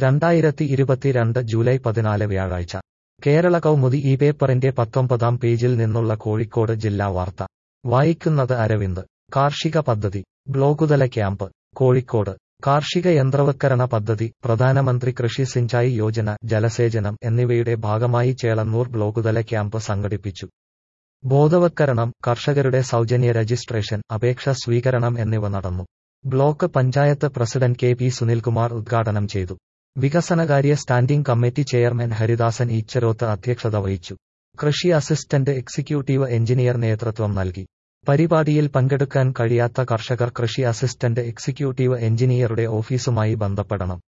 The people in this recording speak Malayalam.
രണ്ടായിരത്തി ഇരുപത്തിരണ്ട് ജൂലൈ പതിനാല് വ്യാഴാഴ്ച കേരള കൗമുദി ഈ പേപ്പറിന്റെ പത്തൊമ്പതാം പേജിൽ നിന്നുള്ള കോഴിക്കോട് ജില്ലാ വാർത്ത വായിക്കുന്നത് അരവിന്ദ് കാർഷിക പദ്ധതി ബ്ലോക്കുതല ക്യാമ്പ് കോഴിക്കോട് കാർഷിക യന്ത്രവത്കരണ പദ്ധതി പ്രധാനമന്ത്രി കൃഷി സിഞ്ചായി യോജന ജലസേചനം എന്നിവയുടെ ഭാഗമായി ചേളന്നൂർ ബ്ലോക്കുതല ക്യാമ്പ് സംഘടിപ്പിച്ചു ബോധവത്കരണം കർഷകരുടെ സൗജന്യ രജിസ്ട്രേഷൻ അപേക്ഷ സ്വീകരണം എന്നിവ നടന്നു block panchayat president K P Sunilkumar ഉദ്ഘാടനം ചെയ്തു വികസനകാര്യ standing committee chairman Haridasan Eecharoth അധ്യക്ഷത വഹിച്ചു കൃഷി അസിസ്റ്റന്റ് എക്സിക്യൂട്ടീവ് എഞ്ചിനീയർ നേതൃത്വം നൽകി പരിപാടിയിൽ പങ്കെടുക്കാൻ കഴിയാത്ത കർഷകർ കൃഷി അസിസ്റ്റന്റ് എക്സിക്യൂട്ടീവ് എഞ്ചിനീയറുടെ ഓഫീസുമായി ബന്ധപ്പെടണം